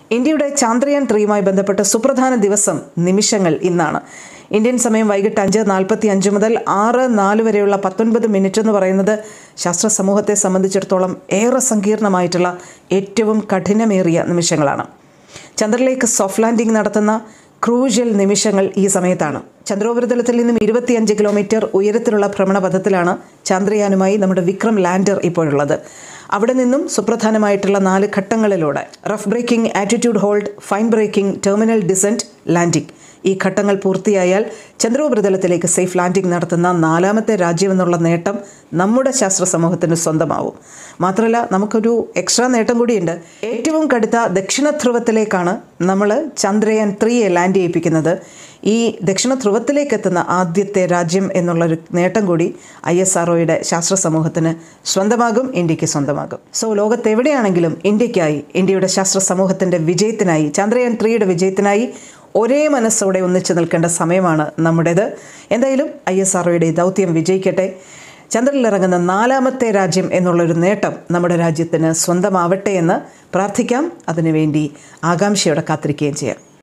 ഇന്ത്യയുടെ ചാന്ദ്രയാൻ ത്രീയുമായി ബന്ധപ്പെട്ട സുപ്രധാന ദിവസം നിമിഷങ്ങൾ ഇന്നാണ് ഇന്ത്യൻ സമയം വൈകിട്ട് അഞ്ച് നാൽപ്പത്തി അഞ്ച് മുതൽ ആറ് നാല് വരെയുള്ള പത്തൊൻപത് മിനിറ്റ് എന്ന് പറയുന്നത് ശാസ്ത്ര സമൂഹത്തെ സംബന്ധിച്ചിടത്തോളം ഏറെ സങ്കീർണമായിട്ടുള്ള ഏറ്റവും കഠിനമേറിയ നിമിഷങ്ങളാണ് ചന്ദ്രനിലേക്ക് സോഫ്റ്റ് ലാൻഡിംഗ് നടത്തുന്ന ക്രൂഷ്യൽ നിമിഷങ്ങൾ ഈ സമയത്താണ് ചന്ദ്രോപരിതലത്തിൽ നിന്നും ഇരുപത്തിയഞ്ച് കിലോമീറ്റർ ഉയരത്തിലുള്ള ഭ്രമണപഥത്തിലാണ് ചന്ദ്രയാനുമായി നമ്മുടെ വിക്രം ലാൻഡർ ഇപ്പോഴുള്ളത് അവിടെ നിന്നും സുപ്രധാനമായിട്ടുള്ള നാല് ഘട്ടങ്ങളിലൂടെ rough braking attitude hold fine braking terminal descent landing ഈ ഘട്ടങ്ങൾ പൂർത്തിയായാൽ ചന്ദ്രോപരിതലത്തിലേക്ക് സേഫ് ലാൻഡിംഗ് നടത്തുന്ന നാലാമത്തെ രാജ്യമെന്നുള്ള നേട്ടം നമ്മുടെ ശാസ്ത്ര സമൂഹത്തിന് സ്വന്തമാവും മാത്രമല്ല നമുക്കൊരു എക്സ്ട്രാ നേട്ടം കൂടിയുണ്ട് ഏറ്റവും കടുത്ത ദക്ഷിണ ധ്രുവത്തിലേക്കാണ് നമ്മൾ ചന്ദ്രയാൻ ത്രീയെ ലാൻഡ് ചെയ്യിപ്പിക്കുന്നത് ഈ ദക്ഷിണ ധ്രുവത്തിലേക്ക് എത്തുന്ന ആദ്യത്തെ രാജ്യം എന്നുള്ളൊരു നേട്ടം കൂടി ഐ എസ് ആർ ശാസ്ത്ര സമൂഹത്തിന് സ്വന്തമാകും ഇന്ത്യക്ക് സ്വന്തമാകും സോ ലോകത്തെവിടെയാണെങ്കിലും ഇന്ത്യക്കായി ഇന്ത്യയുടെ ശാസ്ത്ര സമൂഹത്തിൻ്റെ വിജയത്തിനായി ചന്ദ്രയാൻ ത്രീയുടെ വിജയത്തിനായി ഒരേ മനസ്സോടെ ഒന്നിച്ചു നിൽക്കേണ്ട സമയമാണ് നമ്മുടേത് എന്തായാലും ഐ എസ് ആർ ദൗത്യം വിജയിക്കട്ടെ ചന്ദ്രനിലിറങ്ങുന്ന നാലാമത്തെ രാജ്യം എന്നുള്ളൊരു നേട്ടം നമ്മുടെ രാജ്യത്തിന് സ്വന്തമാവട്ടെ എന്ന് പ്രാർത്ഥിക്കാം അതിനുവേണ്ടി ആകാംക്ഷയോടെ കാത്തിരിക്കുകയും ചെയ്യാം